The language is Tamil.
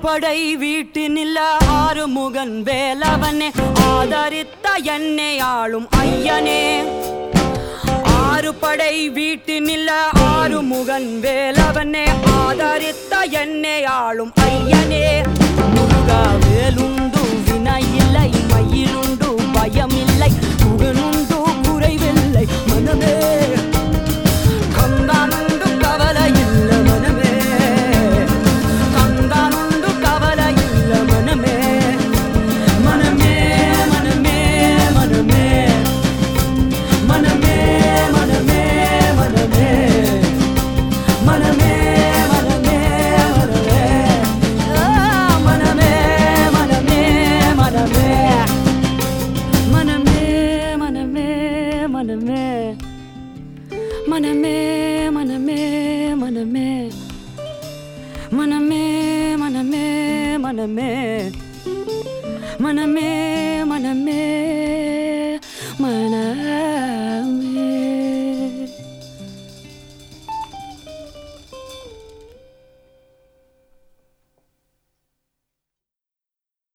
படை வீட்டினில்ல ஆறுமுகன் வேலவனே ஆதரித்த என்னை ஆளும் ஐயனே ஆறு படை வீட்டினில்ல ஆறுமுகன் வேலவனே ஆதரித்த என்னை ஆளும் ஐயனே முருகா வேலுண்டு வினையில்லை மயிலுண்டு பயமில்லை புகனுண்டு குறைவில்லை மனமே கங்கானுண்டு கவலை இல்ல மனமே கங்கானுண்டு கவலை இல்ல மனமே மனமே மனமே மனமே மனமே மனமே மனமே மனமே மனமே மனமே ஆ, மனமே மனமே மனமே மனமே மனமே மனமே மனமே மனமே மனமே மனமே மனமே மனமே மனமே மனமே